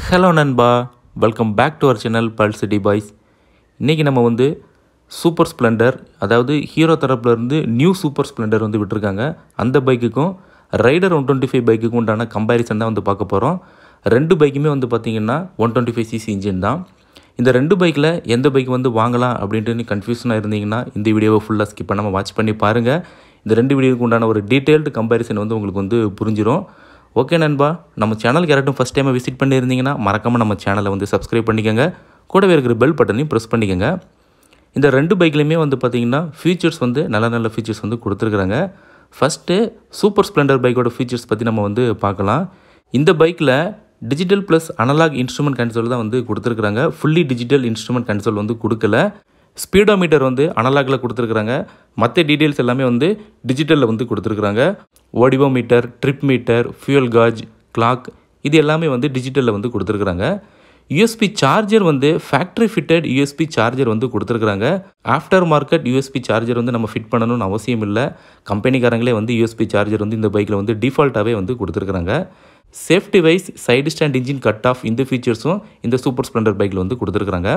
hello நண்பா welcome back to our channel பல் city boys இன்றைக்கி நம்ம வந்து சூப்பர் ஸ்ப்ளெண்டர் அதாவது ஹீரோ தரப்புலேருந்து நியூ சூப்பர் ஸ்ப்ளெண்டர் வந்து விட்டுருக்காங்க அந்த பைக்குக்கும் ரைடர் ஒன் டுவெண்ட்டி ஃபைவ் பைக்குக்கும் உண்டான கம்பேரிசன் தான் வந்து பார்க்க போகிறோம் ரெண்டு பைக்குமே வந்து பார்த்திங்கன்னா one twenty five CC engine தான் இந்த ரெண்டு பைக்கில் எந்த பைக் வந்து வாங்கலாம் அப்படின்ட்டு கன்ஃபியூஷனாக இருந்தீங்கன்னா இந்த வீடியோவை ஃபுல்லாக ஸ்கிப் பண்ணாமல் வாட்ச் பண்ணி பாருங்கள் இந்த ரெண்டு வீடியோக்கு உண்டான ஒரு டீட்டெயில்டு கம்பேரிசன் வந்து உங்களுக்கு வந்து புரிஞ்சிடும் ஓகே நண்பா நம்ம சேனலுக்கு யாராட்டும் ஃபஸ்ட் டைம் விசிட் பண்ணியிருந்தீங்கன்னா மறக்காமல் நம்ம சேனலை வந்து சப்ஸ்கிரைப் பண்ணிக்கோங்க கூடவே இருக்கிற பெல் பட்டனையும் ப்ரெஸ் பண்ணிக்கோங்க இந்த ரெண்டு பைக்லையுமே வந்து பார்த்திங்கன்னா ஃபீச்சர்ஸ் வந்து நல்ல நல்ல ஃபீச்சர்ஸ் வந்து கொடுத்துருக்குறாங்க ஃபஸ்ட்டு சூப்பர் ஸ்ப்ளெண்டர் பைக்கோட ஃபீச்சர்ஸ் பற்றி நம்ம வந்து பார்க்கலாம் இந்த பைக்கில் digital plus analog instrument console தான் வந்து கொடுத்துருக்குறாங்க ஃபுல்லி டிஜிட்டல் இன்ஸ்ட்ருமெண்ட் கன்சோல் வந்து கொடுக்கல ஸ்பீடோமீட்டர் வந்து அனலாகில் கொடுத்துருக்குறாங்க மற்ற டீட்டெயில்ஸ் எல்லாமே வந்து டிஜிட்டலில் வந்து கொடுத்துருக்குறாங்க odometer trip meter fuel gauge clock இது எல்லாமே வந்து டிஜிட்டலில் வந்து கொடுத்துருக்குறாங்க யூஎஸ்பி சார்ஜர் வந்து ஃபேக்ட்ரி ஃபிட்டட் யூஎஸ்பி சார்ஜர் வந்து கொடுத்துருக்குறாங்க ஆஃப்டர் மார்க்கெட் யூஎஸ்பி சார்ஜர் வந்து நம்ம ஃபிட் பண்ணணும்னு அவசியம் இல்லை கம்பெனிக்காரங்களே வந்து யூஎஸ்பி சார்ஜர் வந்து இந்த பைக்கில் வந்து டிஃபால்ட்டாகவே வந்து கொடுத்துருக்குறாங்க safety wise side stand engine cut off இந்த ஃபீச்சர்ஸும் இந்த சூப்பர் ஸ்ப்ளெண்டர் பைக்கில் வந்து கொடுத்துருக்குறாங்க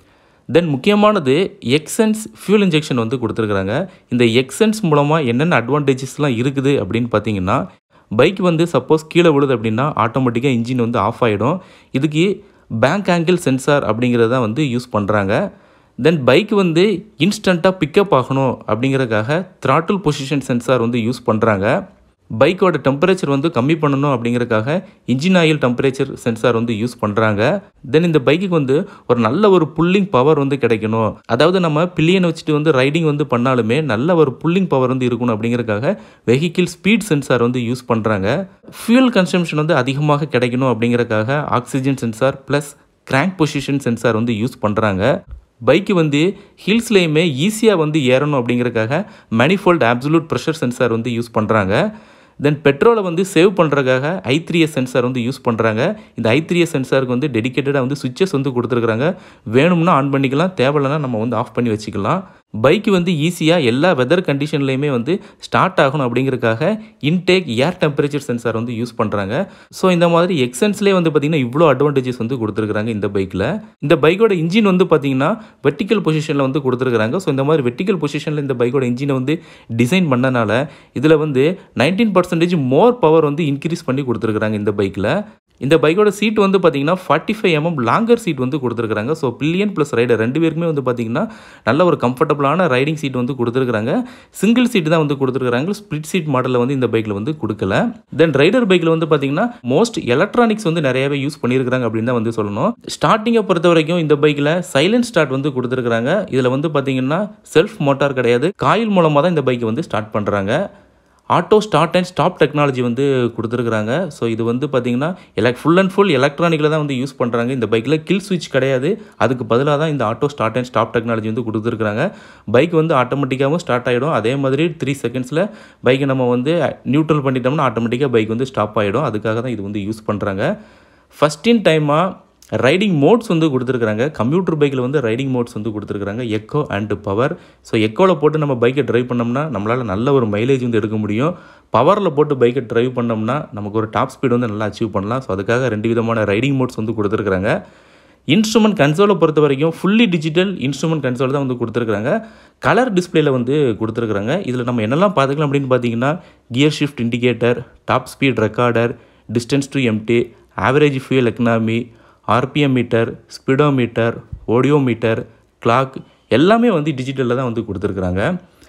தென் முக்கியமானது எக்ஸன்ஸ் ஃபியூல் இன்ஜெக்ஷன் வந்து கொடுத்துருக்குறாங்க இந்த எக்ஸன்ஸ் மூலமாக என்னென்ன அட்வான்டேஜஸ்லாம் இருக்குது அப்படின்னு பார்த்தீங்கன்னா பைக் வந்து சப்போஸ் கீழே விழுது அப்படின்னா ஆட்டோமேட்டிக்காக இன்ஜின் வந்து ஆஃப் ஆகிடும் இதுக்கு பேங்க் ஆங்கிள் சென்சார் அப்படிங்கிறத தான் வந்து யூஸ் பண்ணுறாங்க தென் பைக் வந்து இன்ஸ்டண்ட்டாக பிக்கப் ஆகணும் அப்படிங்கிறதுக்காக த்ராட்டில் பொசிஷன் சென்சார் வந்து யூஸ் பண்ணுறாங்க பைக்கோட டெம்பரேச்சர் வந்து கம்மி பண்ணணும் அப்படிங்கிறதுக்காக இன்ஜின் ஆயில் டெம்பரேச்சர் சென்சார் வந்து யூஸ் பண்ணுறாங்க தென் இந்த பைக்குக்கு வந்து ஒரு நல்ல ஒரு புல்லிங் பவர் வந்து கிடைக்கணும் அதாவது நம்ம பில்லியனை வச்சுட்டு வந்து ரைடிங் வந்து பண்ணாலுமே நல்ல ஒரு புல்லிங் பவர் வந்து இருக்கணும் அப்படிங்கிறதுக்காக வெஹிக்கிள் ஸ்பீட் சென்சார் வந்து யூஸ் பண்ணுறாங்க ஃபியூல் கன்சம்ஷன் வந்து அதிகமாக கிடைக்கணும் அப்படிங்கிறதுக்காக oxygen sensor plus crank position sensor வந்து யூஸ் பண்ணுறாங்க பைக்கு வந்து ஹில்ஸ்லேயுமே ஈஸியாக வந்து ஏறணும் அப்படிங்கிறதுக்காக மேனிஃபோல்ட் ஆப்சலூட் ப்ரெஷர் சென்சார் வந்து யூஸ் பண்ணுறாங்க தென் பெட்ரோலை வந்து சேவ் பண்ணுறதுக்காக ஐ த்ரீ எஸ் சென்சார் வந்து யூஸ் பண்ணுறாங்க இந்த ஐ த்ரீ எஸ் சென்சாருக்கு வந்து டெடிக்கேட்டடாக வந்து சுவிச்சஸ் வந்து கொடுத்துருக்குறாங்க வேணும்னா ஆன் பண்ணிக்கலாம் தேவையில்லைனா நம்ம வந்து ஆஃப் பண்ணி வச்சுக்கலாம் பைக்கு வந்து ஈஸியாக எல்லா வெதர் கண்டிஷன்லேயுமே வந்து ஸ்டார்ட் ஆகணும் அப்படிங்கிறதுக்காக இன்டேக் ஏர் டெம்பரேச்சர் சென்சார் வந்து யூஸ் பண்ணுறாங்க ஸோ இந்த மாதிரி எக்ஸன்ஸ்லேயே வந்து பார்த்திங்கன்னா இவ்வளோ அட்வான்டேஜஸ் வந்து கொடுத்துருக்குறாங்க இந்த பைக்கில் இந்த பைக்கோட இன்ஜின் வந்து பார்த்திங்கன்னா வெர்டிக்கல் பொசிஷனில் வந்து கொடுத்துருக்குறாங்க ஸோ இந்த மாதிரி வெர்டிக்கல் பொசிஷனில் இந்த பைக்கோட இன்ஜினை வந்து டிசைன் பண்ணனால இதில் வந்து நைன்டீன் பர்சன்டேஜ் மோர் பவர் வந்து இன்க்ரீஸ் பண்ணி கொடுத்துருக்குறாங்க இந்த பைக்கில் இந்த பைக்கோட சீட் வந்து பார்த்தீங்கன்னா forty five MM longer seat வந்து கொடுத்துருக்காங்க ஸோ பில்லியன் ப்ளஸ் ரைடர் ரெண்டு பேருக்குமே வந்து பார்த்தீங்கன்னா நல்ல ஒரு கம்ஃபர்டபுளான ரைடிங் சீட் வந்து கொடுத்துருக்காங்க சிங்கிள் சீட் தான் வந்து கொடுத்துருக்காங்க ஸ்ப்ளிட் சீட் மாடலில் வந்து இந்த பைக்கில் வந்து கொடுக்கல தென் ரைடர் பைக்கில் வந்து பார்த்தீங்கன்னா மோஸ்ட் எலக்ட்ரானிக்ஸ் வந்து நிறையவே யூஸ் பண்ணியிருக்காங்க அப்படின்னு தான் வந்து சொல்லணும் ஸ்டார்டிங்கை பொறுத்த வரைக்கும் இந்த பைக்கில் சைலண்ட் ஸ்டார்ட் வந்து கொடுத்துருக்காங்க இதில் வந்து பார்த்தீங்கன்னா செல்ஃப் மோட்டார் கிடையாது காயில் மூலமாக தான் இந்த பைக்கை வந்து ஸ்டார்ட் பண்ணுறாங்க auto start and stop technology வந்து கொடுத்துருக்குறாங்க ஸோ இது வந்து பார்த்திங்கன்னா எலக் ஃபுல் அண்ட் ஃபுல் எலக்ட்ரானிக்கில் தான் வந்து யூஸ் பண்ணுறாங்க இந்த பைக்கில் கில் ஸ்விட்ச் கிடையாது அதுக்கு பதிலாக தான் இந்த auto start and stop technology வந்து கொடுத்துருக்குறாங்க பைக் வந்து ஆட்டோமேட்டிக்காகவும் ஸ்டார்ட் ஆகிடும் அதே மாதிரி த்ரீ செகண்ட்ஸில் பைக்கை நம்ம வந்து நியூட்ரல் பண்ணிட்டோம்னா ஆட்டோமேட்டிக்காக பைக் வந்து ஸ்டாப் ஆகிடும் அதுக்காக தான் இது வந்து யூஸ் பண்ணுறாங்க ஃபஸ்ட் இன் டைமாக ரைடிங் மோட்ஸ் வந்து கொடுத்துருக்குறாங்க கம்ப்யூட்டர் பைக்கில் வந்து ரைடிங் மோட்ஸ் வந்து கொடுத்துருக்குறாங்க எக்கோ அண்ட் பவர் ஸோ எக்கோவில் போட்டு நம்ம பைக்கை ட்ரைவ் பண்ணோம்னா நம்மளால் நல்ல ஒரு மைலேஜ் வந்து எடுக்க முடியும் பவரில் போட்டு பைக்கை ட்ரைவ் பண்ணோம்னா நமக்கு ஒரு டாப் ஸ்பீடு வந்து நல்லா அச்சீவ் பண்ணலாம் ஸோ அதுக்காக ரெண்டு விதமான ரைடிங் மோட்ஸ் வந்து கொடுத்துருக்குறாங்க இன்ஸ்ட்ருமெண்ட் கன்சோலை பொறுத்த வரைக்கும் ஃபுல்லி டிஜிட்டல் இன்ஸ்ட்ருமெண்ட் கன்சோல் தான் வந்து கொடுத்துருக்குறாங்க கலர் டிஸ்பிளேல வந்து கொடுத்துருக்குறாங்க இதில் நம்ம என்னெல்லாம் பார்த்துக்கலாம் அப்படின்னு பார்த்தீங்கன்னா gear shift indicator top speed recorder distance to empty average fuel economy RPM meter speedometer odometer clock எல்லாமே வந்து டிஜிட்டலில் தான் வந்து கொடுத்துருக்குறாங்க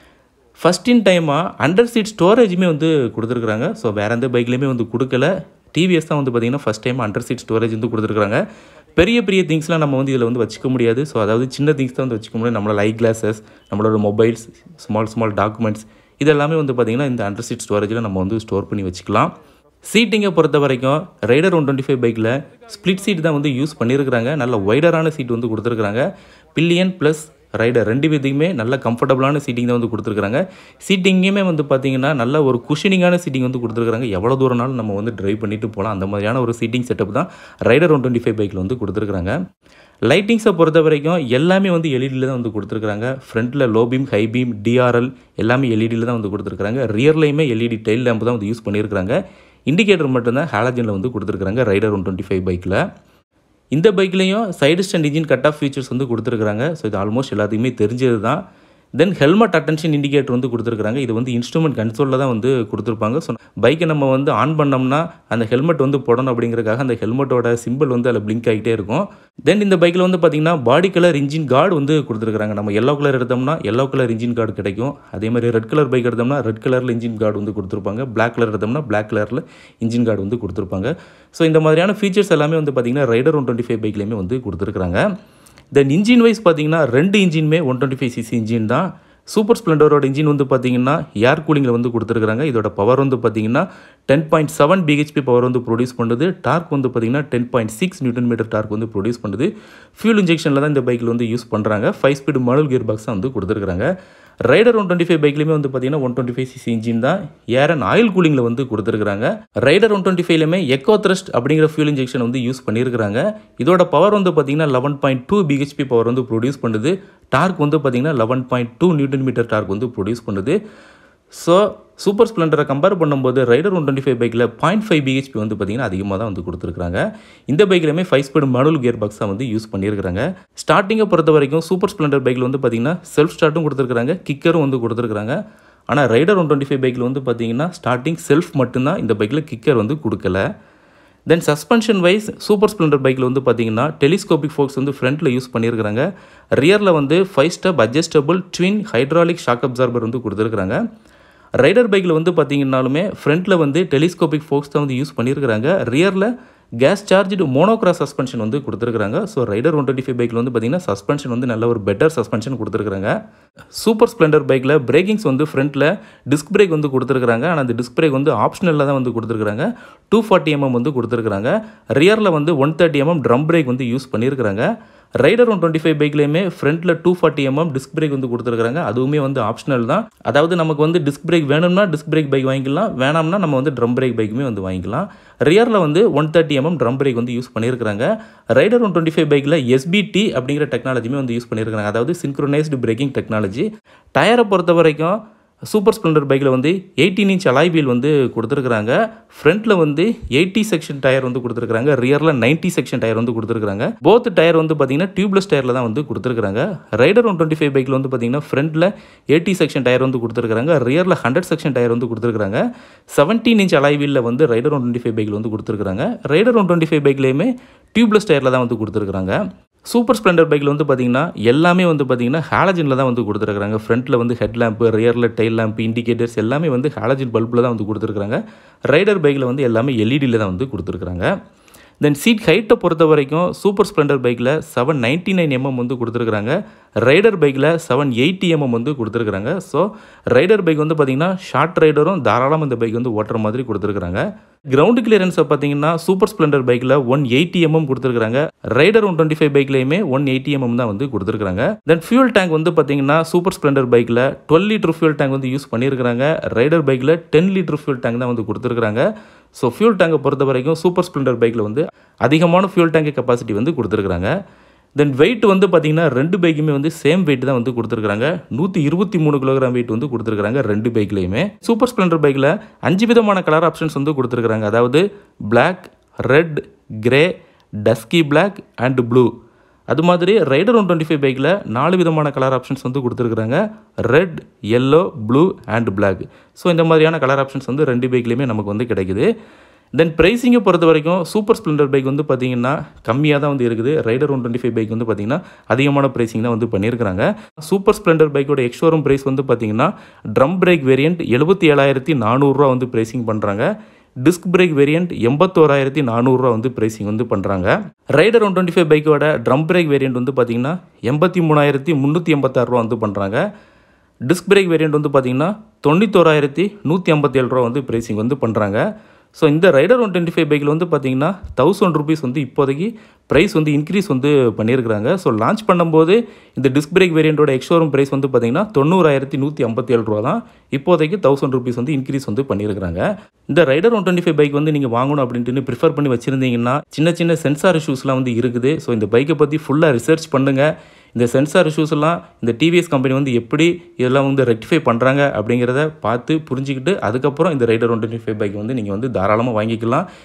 ஃபஸ்ட் இன் டைமாக அண்டர் சீட் ஸ்டோரேஜுமே வந்து கொடுத்துருக்குறாங்க ஸோ வேறு எந்த பைக்லேயுமே வந்து கொடுக்கல டிவிஎஸ் தான் வந்து பார்த்திங்கன்னா first time under seat storage வந்து கொடுத்துருக்குறாங்க பெரிய பெரிய திங்ஸ்லாம் நம்ம வந்து இதில் வந்து வச்சுக்க முடியாது ஸோ அதாவது சின்ன திங்ஸ் தான் வந்து வச்சுக்க முடியாது நம்மளோட ஐ கிளாஸஸ் நம்மளோட மொபைல்ஸ் ஸ்மால் ஸ்மால் டாக்குமெண்ட்ஸ் இதெல்லாமே வந்து பார்த்திங்கன்னா இந்த அண்டர் சீட் ஸ்டோரேஜில் நம்ம வந்து ஸ்டோர் பண்ணி வச்சுக்கலாம் சீட்டிங்கை பொறுத்த வரைக்கும் ரைடர் ஒன் டுவெண்ட்டி ஃபைவ் பைக்கில் ஸ்ப்ளிட் சீட் தான் வந்து யூஸ் பண்ணியிருக்கிறாங்க நல்ல ஒய்டரான சீட் வந்து கொடுத்துருக்குறாங்க பில்லியன் ப்ளஸ் ரைடர் ரெண்டு பேத்துக்குமே நல்ல கம்ஃபர்டபுளான சீட்டிங் தான் வந்து கொடுத்துருக்காங்க சீட்டிங்குமே வந்து பார்த்தீங்கன்னா நல்ல ஒரு குஷனிங்கான சீட்டிங் வந்து கொடுத்துருக்காங்க எவ்வளோ தூரம்னாலும் நம்ம வந்து ட்ரைவ் பண்ணிட்டு போகலாம் அந்த மாதிரியான ஒரு சீட்டிங் செட்டப் தான் ரைடர் ஒன் டுவெண்ட்டி ஃபைவ் பைக்கில் வந்து கொடுத்துருக்காங்க லைட்டிங்ஸை பொறுத்த வரைக்கும் எல்லாமே வந்து எல்இடியில் தான் வந்து கொடுத்துருக்காங்க ஃப்ரண்ட்டில் low beam high beam DRL எல்லாமே எல்இடியில் தான் வந்து கொடுத்துருக்காங்க ரியர்லையுமே எல்இடி டைல் லேம்ப் தான் வந்து யூஸ் பண்ணியிருக்காங்க இண்டிகேட்டர் மட்டும்தான் ஹாலஜனில் வந்து கொடுத்துருக்காங்க ரைடர் ஒன் டுவெண்ட்டி ஃபைவ் பைக்கில் இந்த பைக்லேயும் side stand engine cut off features வந்து கொடுத்துருக்காங்க ஸோ இது ஆல்மோஸ்ட் எல்லாத்துக்குமே தெரிஞ்சது தான் தென் ஹெல்மெட் அட்டென்ஷன் இண்டிகேட்டர் வந்து கொடுத்துருக்காங்க இது வந்து இன்ஸ்ட்ருமெண்ட் கன்சோலில் தான் வந்து கொடுத்துருப்பாங்க ஸோ பைக்கை நம்ம வந்து ஆன் பண்ணோம்னா அந்த ஹெல்மெட் வந்து போடணும் அப்படிங்கிறதுக்காக அந்த ஹெல்மெட்டோட சிம்பிள் வந்து அதில் பிளிங்க் ஆகிட்டே இருக்கும் தென் இந்த பைக்கில் வந்து பார்த்திங்கன்னா பாடி கலர் இன்ஜின் கார்டு வந்து கொடுத்துருக்காங்க நம்ம எல்லோ கலர் எடுத்தோம்னா எல்லோ கலர் இன்ஜின் கார்டு கிடைக்கும் அதே மாதிரி ரெட் கலர் பைக் எடுத்தோம்னா ரெட் கலரில் இன்ஜின் கார்டு வந்து கொடுத்துருப்பாங்க பிளாக் கலர் எடுத்தோம்னா பிளாக் கலரில் இன்ஜின் கார்டு வந்து கொடுத்துருப்பாங்க ஸோ இந்த மாதிரியான ஃபீச்சர்ஸ் எல்லாமே வந்து பார்த்திங்கன்னா ரைடர் ஒன் டுவெண்ட்டி ஃபைவ் பைக்லேயுமே வந்து கொடுத்துருக்காங்க தென் இன்ஜின் வைஸ் பார்த்தீங்கன்னா ரெண்டு இன்ஜினுமே one twenty five CC engine தான் சூப்பர் ஸ்ப்ளெண்டரோட இன்ஜின் வந்து பார்த்தீங்கன்னா ஏர் கூலிங்கில் வந்து கொடுத்துருக்காங்க இதோட பவர் வந்து பார்த்தீங்கன்னா ten point seven BHP power வந்து ப்ரொடியூஸ் பண்ணுது டார்க் வந்து பார்த்தீங்கன்னா ten point six newton meter torque வந்து ப்ரொடியூஸ் பண்ணுது ஃபியூல் இன்ஜெக்ஷனில் தான் இந்த பைக்கில் வந்து யூஸ் பண்ணுறாங்க five speed model gearbox வந்து கொடுத்துருக்காங்க ரைடர் ஒன் டுவெண்ட்டி ஃபைவ் பைக்லையுமே வந்து பார்த்தீங்கன்னா one twenty five CC engine தான் ஏர் அண்ட் ஆயில் கூலிங்கில் வந்து கொடுத்துருக்காங்க ரைடர் ஒன் டுவெண்ட்டி ஃபைவ்லையுமே எக்கோ த்ரஸ்ட் அப்படிங்கிற ஃபியூல் இன்ஜெக்ஷன் வந்து யூஸ் பண்ணியிருக்காங்க இதோட பவர் வந்து பார்த்தீங்கன்னா eleven point two BHP power வந்து ப்ரொடியூஸ் பண்ணுது டார்க் வந்து பார்த்தீங்கன்னா eleven point two newton meter torque வந்து ப்ரொடியூஸ் பண்ணுது ஸோ சூப்பர் ஸ்ப்ளெண்டரை கம்பேர் பண்ணும்போது ரைடர் ஒன் டுவெண்ட்டி ஃபைவ் பைக்கில் பாயிண்ட் ஃபைவ் பிஹெச்பி வந்து பார்த்திங்கன்னா அதிகமாக தான் வந்து கொடுத்துருக்காங்க இந்த பைக்லையுமே ஃபைவ் ஸ்பீடு மனுவல் கியர் பாக்ஸாக வந்து யூஸ் பண்ணியிருக்காங்க ஸ்டார்டிங்கை பொறுத்த வரைக்கும் சூப்பர் ஸ்ப்ளெண்டர் பைக்கில் வந்து பார்த்திங்கன்னா செல்ஃப் ஸ்டார்ட்டும் கொடுத்துருக்காங்க கிக்கரும் வந்து கொடுத்துருக்காங்க ஆனால் ரைடர் ஒன் டுவெண்ட்டி ஃபைவ் பைக்கில் வந்து பார்த்திங்கன்னா ஸ்டார்டிங் செல்ஃப் மட்டும்தான் இந்த பைக்கில் கிக்கர் வந்து கொடுக்கல then suspension wise Super Splendor பைக்கில் வந்து பார்த்தீங்கன்னா டெலிஸ்கோபிக் ஃபோக்ஸ் வந்து ஃப்ரண்ட்டில் யூஸ் பண்ணியிருக்காங்க ரியரில் வந்து five step adjustable twin hydraulic shock absorber வந்து கொடுத்துருக்காங்க ரைடர் பைக்கில் வந்து பார்த்தீங்கன்னாலுமே ஃப்ரண்ட்டில் வந்து டெலிஸ்கோபிக் ஃபோக்ஸ் தான் வந்து யூஸ் பண்ணியிருக்காங்க ரியரில் கேஸ் சார்ஜ்டு மோனோக்ராஸ் சஸ்பென்ஷன் வந்து கொடுத்துருக்காங்க so Raider one twenty five பைக்கில் வந்து பார்த்தீங்கன்னா சஸ்பென்ஷன் வந்து நல்ல ஒரு பெட்டர் சஸ்பென்ஷன் கொடுத்துருக்காங்க சூப்பர் ஸ்ப்ளெண்டர் பைக்கில் பிரேக்கிங்ஸ் வந்து ஃப்ரண்ட்டில் டிஸ்க் பிரேக் வந்து கொடுத்துருக்காங்க ஆனால் அந்த டிஸ்க் பிரேக் வந்து ஆப்ஷனலில் தான் வந்து கொடுத்துருக்காங்க டூ ஃபார்ட்டி எம்எம் வந்து கொடுத்துருக்காங்க ரியரில் வந்து one thirty MM drum brake வந்து யூஸ் பண்ணியிருக்காங்க ரைடர் ஒன் டுவெண்ட்டி ஃபைவ் பைக்லேயுமே ஃப்ரண்ட்டில் two forty MM disc brake வந்து கொடுத்துருக்காங்க அதுவுமே வந்து ஆப்ஷனல் தான் அதாவது நமக்கு வந்து டிஸ்க் பிரேக் வேணும்னா டிஸ்க் பிரேக் பைக் வாங்கிக்கலாம் வேணாம்னா நம்ம வந்து ட்ரம் பிரேக் பைக்குமே வந்து வாங்கிக்கலாம் ரியரில் வந்து one thirty MM drum brake வந்து யூஸ் பண்ணியிருக்காங்க ரைடர் ஒன் டுவெண்ட்டி ஃபைவ் பைக்கில் எஸ்பிடி அப்படிங்கிற டெக்னாலஜியுமே வந்து யூஸ் பண்ணியிருக்காங்க அதாவது சின்க்ரோனைஸ்டு பிரேக்கிங் டெக்னாலஜி டயரை பொறுத்த வரைக்கும் சூப்பர் ஸ்ப்ளெண்டர் பைக்கில் வந்து எயிட்டீன் இன்ச் அலாய் வீல் வந்து கொடுத்துருக்குறாங்க ஃப்ரண்ட்டில் வந்து எயிட்டி செக்ஷன் டயர் வந்து கொடுத்துருக்காங்க ரியரில் நைன்ட்டி செக்ஷன் டயர் வந்து கொடுத்துருக்காங்க போத் டயர் வந்து பார்த்தீங்கன்னா டியூப்லெஸ் டயரில் தான் வந்து கொடுத்துருக்காங்க ரைடர் ஒன் டுவெண்ட்டி ஃபைவ் பைக்கில் வந்து பார்த்தீங்கன்னா ஃப்ரண்ட்டில் எயிட்டி செக்ஷன் டயர் வந்து கொடுத்துருக்காங்க ரியரில் ஹண்ட்ரட் செக்ஷன் டயர் வந்து கொடுத்துருக்காங்க செவன்டீன் இன்ச் அலாய் வீலில் வந்து ரைடர் ஒன் டுவெண்ட்டி ஃபைவ் பைக்கில் வந்து கொடுத்துருக்காங்க ரைடர் ஒன் டுவெண்ட்டி ஃபைவ் பைக்லேயுமே டியூப்லெஸ் டயரில் தான் வந்து கொடுத்துருக்காங்க சூப்பர் ஸ்ப்ளெண்டர் பைக்கில் வந்து பார்த்தீங்கன்னா எல்லாமே வந்து பார்த்தீங்கன்னா ஹாலஜனில் தான் வந்து கொடுத்துருக்காங்க ஃப்ரண்ட்டில் வந்து ஹெட் லேம்ப்பு ரியரில் டைல் லேம்ப் இண்டிகேட்டர்ஸ் எல்லாமே வந்து ஹாலஜன் பல்பில் தான் வந்து கொடுத்துருக்காங்க ரைடர் பைக்கில் வந்து எல்லாமே எல்இடியில் தான் வந்து கொடுத்துருக்காங்க தென் சீட் ஹைட்டை பொறுத்த வரைக்கும் சூப்பர் ஸ்ப்ளெண்டர் பைக்கில் செவன் நைன்ட்டி நைன் எம்எம் வந்து கொடுத்துருக்காங்க ரைடர் பைக்கில் செவன் எயிட்டி எம்எம் வந்து கொடுத்துருக்காங்க ஸோ ரைடர் பைக் வந்து பார்த்திங்கன்னா ஷார்ட் ரைடரும் தாராளமாக இந்த பைக் வந்து ஓட்டுற மாதிரி கொடுத்துருக்காங்க கிரவுண்டு கிளியரன்ஸை பார்த்தீங்கன்னா சூப்பர் ஸ்ப்ளெண்டர் பைக்கில் ஒன் எயிட்டி எம்எம் கொடுத்துருக்காங்க ரைடர் ஒன் டுவெண்ட்டி ஃபைவ் பைக்லேயுமே ஒன் எயிட்டி எம்எம் தான் வந்து கொடுத்துருக்காங்க தென் ஃபியூல் டேங்க் வந்து பார்த்தீங்கன்னா சூப்பர் ஸ்ப்ளெண்டர் பைக்கில் டுவெல் லிட்டர் ஃபியூல் டேங்க் வந்து யூஸ் பண்ணியிருக்காங்க ரைடர் பைக்கில் டென் லிட்டர் ஃபியூல் டேங்க் தான் வந்து கொடுத்துருக்காங்க ஸோ ஃபியூல் டேங்கை பொறுத்த வரைக்கும் சூப்பர் ஸ்ப்ளெண்டர் பைக்கில் வந்து அதிகமான ஃபியூல் டேங்க் கெப்பாசிட்டி வந்து கொடுத்துருக்காங்க தென் வெயிட் வந்து பார்த்தீங்கன்னா ரெண்டு பைக்குமே வந்து சேம் வெயிட் தான் வந்து கொடுத்துருக்காங்க நூற்றி இருபத்தி மூணு கிலோகிராம் வெயிட் வந்து கொடுத்துருக்காங்க ரெண்டு பைக்லேயுமே சூப்பர் ஸ்ப்ளெண்டர் பைக்கில் அஞ்சு விதமான கலர் ஆப்ஷன்ஸ் வந்து கொடுத்துருக்காங்க அதாவது black red grey dusky black and blue அது மாதிரி ரைடர் ஒன் டுவெண்ட்டி ஃபைவ் பைக்கில் நாலு விதமான கலர் ஆப்ஷன்ஸ் வந்து கொடுத்துருக்குறாங்க red yellow blue and black so இந்த மாதிரியான கலர் ஆப்ஷன்ஸ் வந்து ரெண்டு பைக்லேயுமே நமக்கு வந்து கிடைக்குது தென் ப்ரைஸிங்கை பொறுத்த வரைக்கும் சூப்பர் ஸ்ப்ளெண்டர் பைக் வந்து பார்த்தீங்கன்னா கம்மியாக தான் வந்து இருக்குது Raider one twenty five bike வந்து பார்த்தீங்கன்னா அதிகமான ப்ரைஸிங் தான் வந்து பண்ணியிருக்காங்க சூப்பர் ஸ்ப்ளெண்டர் பைக்கோட எக்ஸ்ஷோரூம் ப்ரைஸ் வந்து பார்த்தீங்கன்னா ட்ரம் பிரேக் வேரியண்ட் எழுபத்தி ஏழாயிரத்தி நானூறுரூவா வந்து ப்ரைஸிங் பண்ணுறாங்க டிஸ்க் பிரேக் வேரியண்ட் எண்பத்தோராயிரத்தி நானூறுரூவா வந்து ப்ரைஸிங் வந்து பண்ணுறாங்க ரைடர் ஒன் டுவெண்ட்டி ஃபைவ் பைக்கோட ட்ரம் பிரேக் வேரியண்ட் வந்து பார்த்தீங்கன்னா எண்பத்தி மூணாயிரத்தி முந்நூற்றி எண்பத்தாறுரூவா வந்து பண்ணுறாங்க டிஸ்க் பிரேக் வேரியண்ட் வந்து பார்த்தீங்கன்னா தொண்ணூத்தோராயிரத்தி நூற்றி ஐம்பத்தி ஏழு ரூபா வந்து ப்ரைஸிங் வந்து பண்ணுறாங்க ஸோ இந்த ரைடர் ஒன் டுவெண்ட்டி ஃபைவ் பைக்கில் வந்து பார்த்தீங்கன்னா தௌசண்ட் ருபீஸ் வந்து இப்போதைக்கு ப்ரைஸ் வந்து இன்க்ரீஸ் வந்து பண்ணியிருக்கிறாங்க ஸோ லான்ச் பண்ணும்போது இந்த டிஸ்க் பிரேக் வேரியண்ட்டோட எக்ஸ்ஷோரூம் ப்ரைஸ் வந்து பார்த்தீங்கன்னா தொண்ணூறாயிரத்தி நூற்றி ஐம்பத்தி ஏழு ரூபா தான் இப்போதைக்கு தௌசண்ட் ருபீஸ் வந்து இன்க்ரீஸ் வந்து பண்ணியிருக்காங்க இந்த Raider one twenty five bike வந்து நீங்கள் வாங்கணும் அப்படின்ட்டு ப்ரிஃபர் பண்ணி வச்சுருந்தீங்கன்னா சின்ன சின்ன சென்சார் இஷ்யூஸ்லாம் வந்து இருக்குது ஸோ இந்த பைக்கை பற்றி ஃபுல்லாக ரிசர்ச் பண்ணுங்கள் இந்த சென்சார் இஷ்யூஸ் எல்லாம் இந்த டிவிஎஸ் கம்பெனி வந்து எப்படி இதெல்லாம் வந்து ரெக்டிஃபை பண்ணுறாங்க அப்படிங்கிறத பார்த்து புரிஞ்சுக்கிட்டு அதுக்கப்புறம் இந்த Raider one twenty five bike வந்து நீங்கள் வந்து தாராளமாக வாங்கிக்கலாம்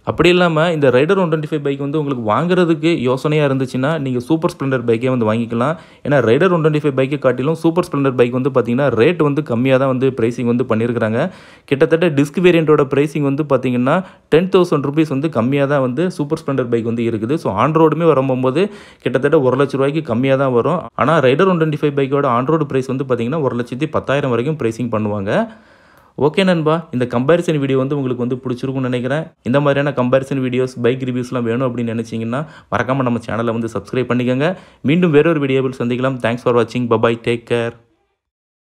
அப்படி இல்லாமல் இந்த Raider one twenty five bike வந்து உங்களுக்கு வாங்குறதுக்கு யோசனையாக இருந்துச்சுன்னா நீங்கள் சூப்பர் ஸ்ப்ளெண்டர் பைக்கே வந்து வாங்கிக்கலாம் ஏன்னா ரைடர் ஒன் டுவெண்ட்டி ஃபைவ் பைக்கை காட்டிலும் சூப்பர் ஸ்ப்ளெண்டர் பைக் வந்து பார்த்தீங்கன்னா ரேட் வந்து கம்மியாக தான் வந்து ப்ரைஸிங் வந்து பண்ணியிருக்கிறாங்க கிட்டத்தட்ட டிஸ்க் வேரியண்ட்டோட ப்ரைஸிங் வந்து பார்த்தீங்கன்னா டென் தௌசண்ட் ருபீஸ் வந்து கம்மியாக தான் வந்து சூப்பர் ஸ்ப்ளெண்டர் பைக் வந்து இருக்குது ஸோ ஆன்ரோடுமே வரும்போது கிட்டத்தட்ட ஒரு லட்ச ரூபாய்க்கு கம்மியாக தான் வரும் ஆனால் ரைடர் ஒன் டுவெண்ட்டி ஃபைவ் பைக்கோட ஆன்ரோடு ப்ரைஸ் வந்து பார்த்தீங்கன்னா ஒரு லட்சத்தி பத்தாயிரம் வரைக்கும் ப்ரைஸிங் பண்ணுவாங்க ஓகே நண்பா இந்த கம்பேரிசன் வீடியோ வந்து உங்களுக்கு வந்து பிடிச்சிருக்கும்னு நினைக்கிறேன் இந்த மாதிரியான கம்பேரிசன் வீடியோஸ் பைக் ரிவ்யூஸ்லாம் வேணும் அப்படின்னு நினச்சிங்கன்னா மறக்காமல் நம்ம சேனலை வந்து சப்ஸ்கிரைப் பண்ணிக்கோங்க மீண்டும் வேறொரு வீடியோவில் சந்திக்கலாம் தேங்க்ஸ் ஃபார் வாட்சிங் பபாய் டேக் கேர்